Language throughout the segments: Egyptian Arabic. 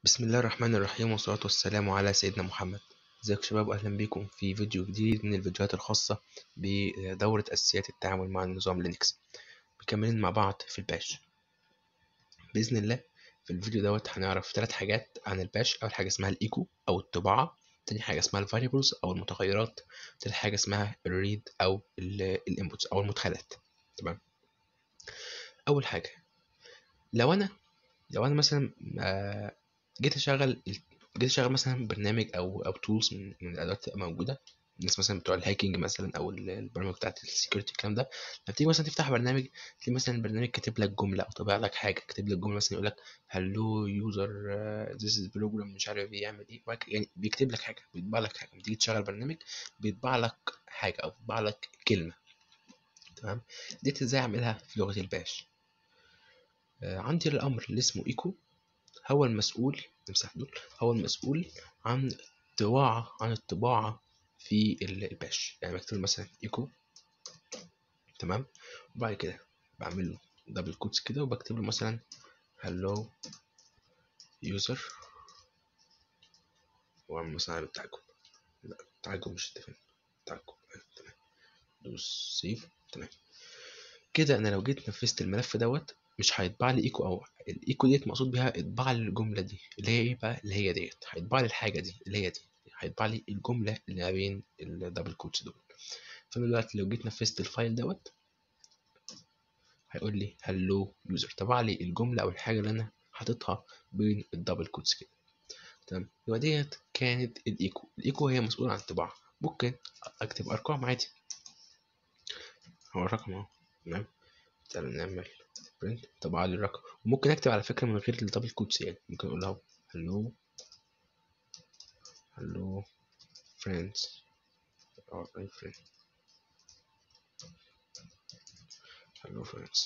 بسم الله الرحمن الرحيم والصلاة والسلام على سيدنا محمد ازيكم شباب واهلا بيكم في فيديو جديد من الفيديوهات الخاصة بدورة اساسيات التعامل مع النظام لينكس مكملين مع بعض في الباش بإذن الله في الفيديو دوت هنعرف ثلاث حاجات عن الباش أول حاجة اسمها الإيكو أو الطباعة تاني حاجة اسمها الفاريبلز أو المتغيرات تالت حاجة اسمها الريد أو الانبوتس أو المدخلات تمام أول حاجة لو أنا لو أنا مثلا آه جيت اشغل جيت اشغل مثلا برنامج او او تولز من من الادوات تبقى موجوده الناس مثلا بتوع الهاكينج مثلا او البرامج بتاعت السكيورتي الكلام ده لما تيجي مثلا تفتح برنامج تلاقي مثلا البرنامج كاتب لك جمله او طابع لك حاجه كاتب لك جمله مثلا يقول لك هلو يوزر ذيس از بروجرام مش عارف بيعمل ايه يعني بيكتب لك حاجه بيطبع لك حاجه لما تيجي تشغل برنامج بيطبع لك حاجه او بيطبع لك كلمه تمام ديت ازاي اعملها في لغه الباش آه عندي الامر اللي اسمه ايكو هو المسؤول نمسح دول هو المسؤول عن الطباعة عن الطباعة في الباش يعني بكتب مثلا ايكو تمام وبعد كده بعمل له دبل كوتس كده وبكتب له مثلا هلو يوزر واعمل مثلا على التعجب لا التعجب مش اتفق التعجب تمام دوس سيف تمام كده انا لو جيت نفذت الملف دوت مش هيطبع لي ايكو او الايكو ديت مقصود بيها اطبع لي الجمله دي اللي هي ايه بقى اللي هي ديت هيطبع لي الحاجه دي اللي هي دي هيطبع لي الجمله اللي ما بين الدبل كوتس دول فانا دلوقتي لو جيت نفذت الفايل دوت هيقول لي هلو يوزر طبع لي الجمله او الحاجه اللي انا حاططها بين الدبل كوتس كده تمام يبقى ديت كانت الايكو الايكو هي مسؤوله عن الطباعه ممكن اكتب ارقام عادي هو الرقم اهو تمام تعالى نعمل برنت طبعا لي الرقم وممكن اكتب على فكره من غير الدبل كوتس يعني ممكن اقول له هلو هلو فريندز or my friend هلو فريندز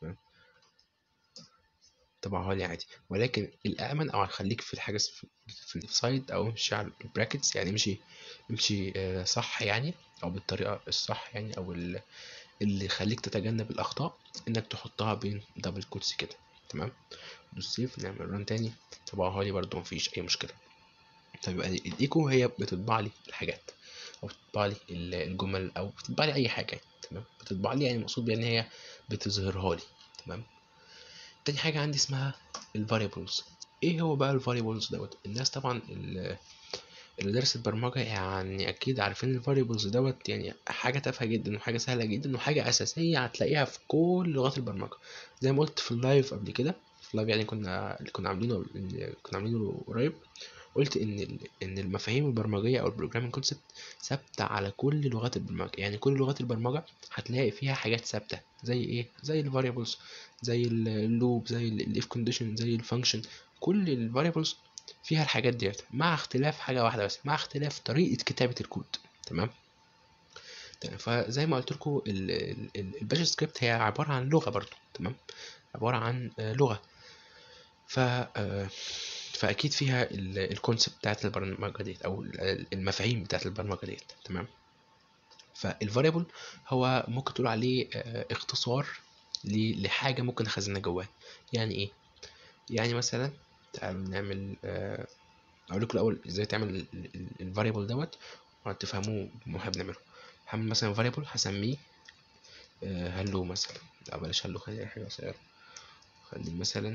طبعا لي عادي ولكن الامن او هخليك في الحاجه في السايد او امشي على البراكتس يعني امشي امشي صح يعني او بالطريقه الصح يعني او اللي يخليك تتجنب الاخطاء انك تحطها بين دبل كوتس كده تمام دوس سيف نعمل ران تاني طبعا لي برضو مفيش اي مشكله طيب يبقى الايكو هي بتطبع لي الحاجات او بتطبع لي الجمل او بتطبع لي اي حاجه تمام بتطبع لي يعني المقصود بيها ان هي بتظهرها لي تمام تاني حاجه عندي اسمها الفاريبلز ايه هو بقى الفاريبلز دوت الناس طبعا اللي درست برمجة يعني أكيد عارفين الفاريبلز دوت يعني حاجة تافهة جدا وحاجة سهلة جدا وحاجة أساسية هتلاقيها في كل لغات البرمجة زي ما قلت في اللايف قبل كده في اللايف يعني كنا اللي كنا عاملينه كنا عاملينه قريب قلت ان ان المفاهيم البرمجيه او البروجرامينج كونسبت ثابته على كل لغات البرمجه يعني كل لغات البرمجه هتلاقي فيها حاجات ثابته زي ايه زي الفاريبلز زي اللوب زي الاف كونديشن زي الفانكشن كل الفاريبلز فيها الحاجات ديت مع اختلاف حاجه واحده بس مع اختلاف طريقه كتابه الكود تمام فزي ما قلت لكم الباش سكريبت هي عباره عن لغه برضو تمام عباره عن لغه ف فاكيد فيها الكونسبت بتاعت البرمجه ديت او المفاهيم بتاعت البرمجه ديت تمام فالفاريبل هو ممكن تقول عليه اختصار لحاجه ممكن اخزنها جواه يعني ايه يعني مثلا تعالوا نعمل اقول لكم الاول ازاي تعمل الفاريبل دوت وهتفهموه واحنا بنعمله هعمل مثلا فاريبل هسميه هلو مثلا لا بلاش هلو خليها حاجه قصيره خليه مثلا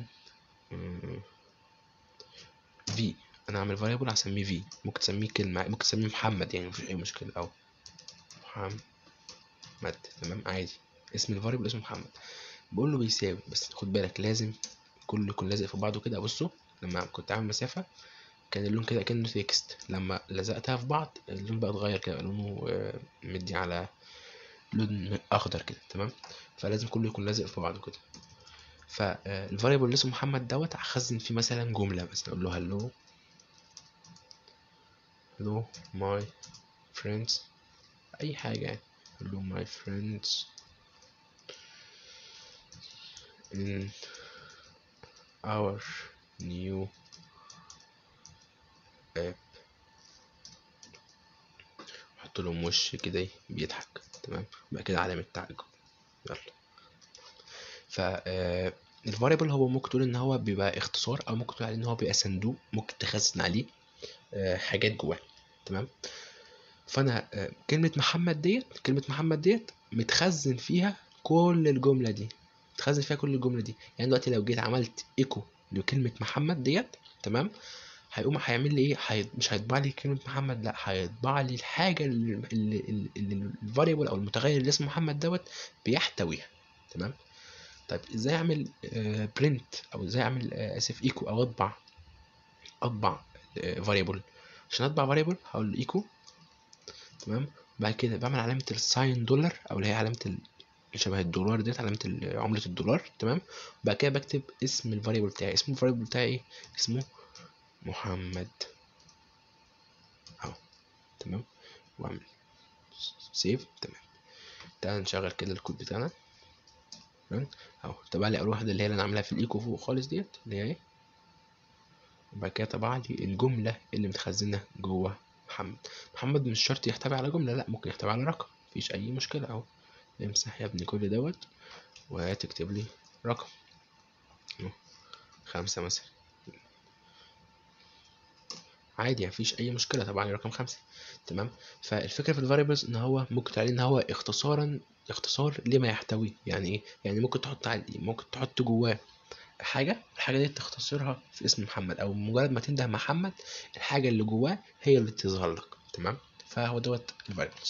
في انا اعمل فاريبل هسميه في ممكن تسميه كلمه ممكن تسميه محمد يعني مفيش اي مشكله او محمد تمام عادي اسم الفاريبل اسمه محمد بقول له بيساوي بس خد بالك لازم كله يكون لازق في بعضه كده بصوا لما كنت عامل مسافه كان اللون كده كانه تكست لما لزقتها في بعض اللون بقى اتغير كده لونه مدي على لون اخضر كده تمام فلازم كله يكون لازق في بعضه كده فالفاريبل اللي اسمه محمد دوت هخزن فيه مثلا جمله مثلا اقول له هلو هلو ماي فريندز اي حاجه يعني هلو ماي فريندز in our new app احط لهم وش كده بيضحك تمام بقى كده علامة تعجب يلا ف الفاريبل هو ممكن تقول ان هو بيبقى اختصار او ممكن تقول عليه ان هو بيبقى صندوق ممكن تخزن عليه آه، حاجات جواه تمام فانا آه، كلمه محمد ديت كلمه محمد ديت متخزن فيها كل الجمله دي متخزن فيها كل الجمله دي يعني دلوقتي لو جيت عملت ايكو لكلمه محمد ديت تمام هيقوم هيعمل لي ايه هي... مش هيطبع لي كلمه محمد لا هيطبع لي الحاجه اللي اللي اللي الفاريبل او المتغير اللي اسمه محمد دوت بيحتويها تمام طيب ازاي اعمل برنت او ازاي اعمل آه، اسف ايكو او اطبع اطبع فاريبل عشان اطبع فاريبل هقول له ايكو تمام بعد كده بعمل علامه الساين دولار او اللي هي علامه ال- اللي شبه الدولار ديت علامه ال- عمله الدولار تمام وبعد كده بكتب اسم الفاريبل بتاعي اسم الفاريبل بتاعي ايه اسمه محمد اهو تمام واعمل سيف تمام تعال نشغل كده الكود بتاعنا تمام اهو طبع لي اول واحده اللي هي اللي انا عاملاها في الايكو فوق خالص ديت اللي هي ايه وبعد كده طبع لي الجمله اللي متخزنه جوه محمد محمد مش شرط يحتوي على جمله لا ممكن يحتوي على رقم مفيش اي مشكله اهو امسح يا ابني كل دوت وتكتب لي رقم اهو خمسة مثلا عادي مفيش اي مشكله طبعا رقم خمسة تمام فالفكره في الفاريبلز ان هو ممكن تقول عليه ان هو اختصارا اختصار لما يحتويه يعني ايه يعني ممكن تحط على ممكن تحط جواه حاجه الحاجه دي تختصرها في اسم محمد او مجرد ما تنده محمد الحاجه اللي جواه هي اللي تظهر لك تمام فهو دوت الفاريبلز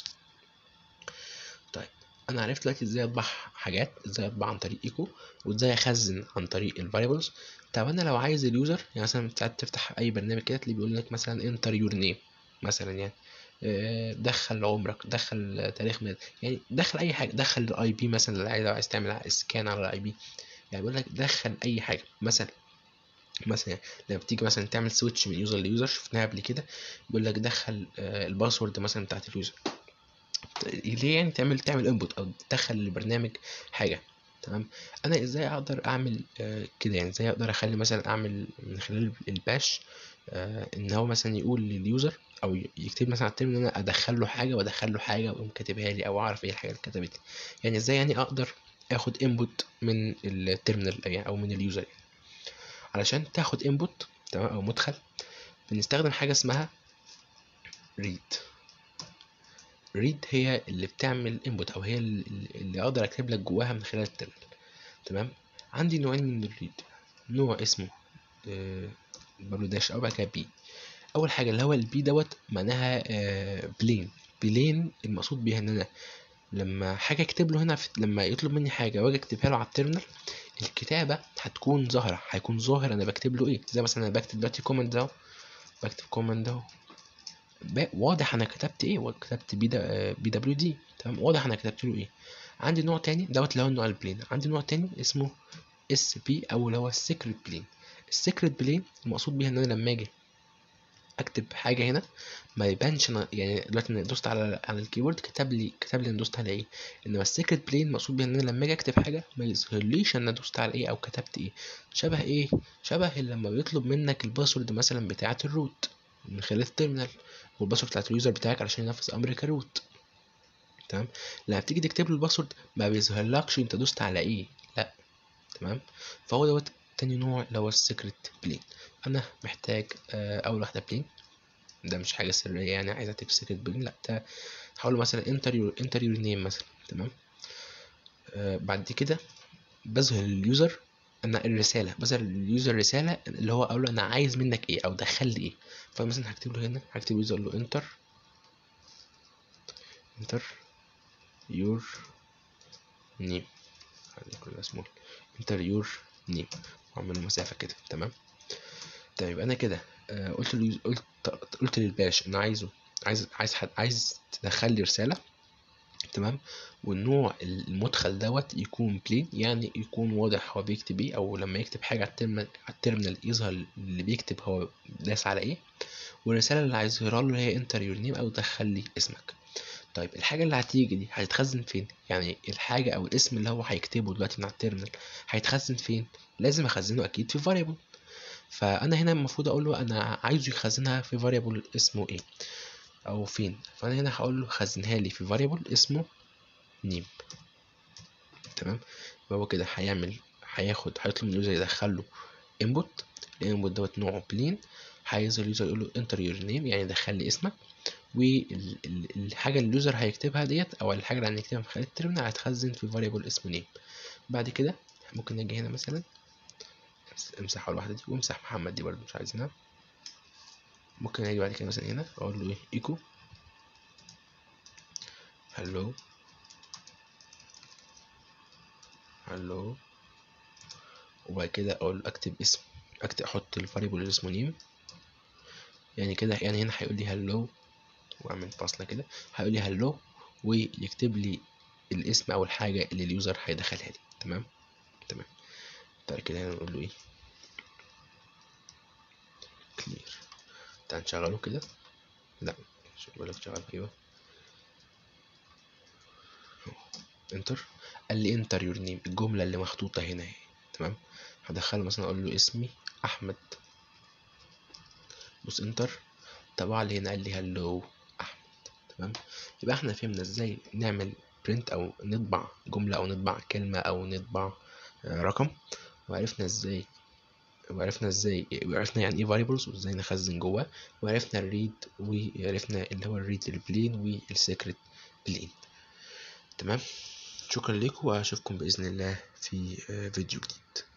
طيب انا عرفت دلوقتي ازاي اطبع حاجات ازاي اطبع عن طريق ايكو وازاي اخزن عن طريق الفاريبلز طب انا لو عايز اليوزر يعني مثلا ساعات تفتح اي برنامج كده تلاقيه بيقول لك مثلا انتر يور نيم مثلا يعني آه، دخل عمرك دخل تاريخ ميلاد يعني دخل اي حاجه دخل الاي بي مثلا لو عايز لو عايز تعمل سكان على الاي بي يعني بيقول لك دخل اي حاجه مثلا مثلا يعني لما بتيجي مثلا تعمل سويتش من يوزر ليوزر شفناها قبل كده بيقول لك دخل آه، الباسورد مثلا بتاعت اليوزر ليه يعني تعمل تعمل انبوت او تدخل البرنامج حاجه تمام انا ازاي اقدر اعمل آه كده يعني ازاي اقدر اخلي مثلا اعمل من خلال الباش آه ان هو مثلا يقول لليوزر او ي- يكتب مثلا على الترم ان انا ادخل له حاجه وادخل له حاجه ويقوم كاتبها لي او اعرف ايه الحاجه اللي اتكتبت لي يعني ازاي يعني اقدر اخد انبوت من التيرمينال يعني او من اليوزر يعني. علشان تاخد انبوت تمام او مدخل بنستخدم حاجه اسمها read read هي اللي بتعمل input او هي اللي اللي اقدر اكتب لك جواها من خلال التيرمينال تمام عندي نوعين من الريد نوع اسمه بابلو داش او بعد كده بي اول حاجه اللي هو البي دوت معناها بلين بلين المقصود بيها ان انا لما حاجه اكتب له هنا في لما يطلب مني حاجه واجي اكتبها له على التيرمينال الكتابه هتكون ظاهره هيكون ظاهر انا بكتب له ايه زي مثلا انا بكتب دلوقتي كوماند اهو بكتب كوماند اهو با- واضح انا كتبت ايه كتبت بي دا بي دبليو دي تمام واضح انا كتبت له ايه عندي نوع تاني دوت اللي هو النوع البلين عندي نوع تاني اسمه اس بي او اللي هو السيكريت بلين السيكريت بلين المقصود بيها ان انا لما اجي اكتب حاجه هنا ما يبانش انا يعني دلوقتي انا دوست على على الكيبورد كتب لي كتب لي انا دوست على ايه انما السيكريت بلين مقصود بيها ان انا لما اجي اكتب حاجه ما يظهرليش انا دوست على ايه او كتبت ايه شبه ايه شبه لما بيطلب منك الباسورد مثلا بتاعه الروت من خلال التيرمينال والباسورد بتاعت اليوزر بتاعك علشان ينفذ امر كروت تمام لما بتيجي تكتب له الباسورد ما بيظهرلكش انت دوست على ايه لا تمام فهو دوت تاني نوع اللي هو السيكريت بلين انا محتاج آه، اول واحده بلين ده مش حاجه سريه يعني عايز اكتب سيكريت بلين لا ده هقول له مثلا انتر يور انتر يور نيم مثلا تمام آه بعد كده بظهر لليوزر انا الرساله بظهر لليوزر رساله اللي هو اقول له انا عايز منك ايه او دخل لي ايه فمثلا هكتب له هنا هكتب يوزر له انتر انتر يور نيم خلي كل ده اسمه انتر يور نيم واعمل مسافه كده تمام طيب انا كده آه، قلت له قلت قلت للباش انا عايزه عايز عايز حد عايز تدخل لي رساله تمام والنوع المدخل دوت يكون بلين يعني يكون واضح هو بيكتب ايه او لما يكتب حاجه على الترمينال على الترمينال يظهر اللي بيكتب هو داس على ايه والرساله اللي عايز يظهرها له هي انتر يور نيم او دخل لي اسمك طيب الحاجه اللي هتيجي دي هتتخزن فين يعني الحاجه او الاسم اللي هو هيكتبه دلوقتي من على الترمينال هيتخزن فين لازم اخزنه اكيد في variable فانا هنا المفروض اقول له انا عايزه يخزنها في variable اسمه ايه او فين فانا هنا هقول له خزنها لي في variable اسمه نيم تمام يبقى هو كده هيعمل هياخد هيطلب من اليوزر يدخل له انبوت الانبوت دوت نوعه بلين هيظهر اليوزر يقول له انتر يور نيم يعني دخل لي اسمك والحاجه اللي اليوزر هيكتبها ديت او الحاجه اللي هنكتبها في خلال الترمينال هتخزن في فاريبل اسمه نيم بعد كده ممكن نجي هنا مثلا امسحها الواحده دي وامسح محمد دي برضو مش عايزينها ممكن اجي بعد كده مثلا هنا اقول له ايه ايكو هلو هلو وبعد كده اقول اكتب اسم اكتب احط الفاريبل اللي اسمه نيم يعني كده يعني هنا هيقول لي هلو واعمل فاصله كده هيقول لي هلو ويكتب لي الاسم او الحاجه اللي اليوزر هيدخلها لي تمام تمام بعد كده هنا نقول له ايه كلير تعال نشغله كده لا مش بقول لك شغل ايوه انتر قال لي انتر يور نيم الجمله اللي محطوطه هنا اهي تمام هدخله مثلا اقول له اسمي احمد بص انتر طبع لي هنا قال لي هلو احمد تمام يبقى احنا فهمنا ازاي نعمل برنت او نطبع جمله او نطبع كلمه او نطبع رقم وعرفنا ازاي وعرفنا ازاي وعرفنا يعني ايه variables وازاي نخزن جواه وعرفنا الريد وعرفنا اللي هو الريد البلين والسيكريت بلين تمام شكرا لكم واشوفكم باذن الله في فيديو جديد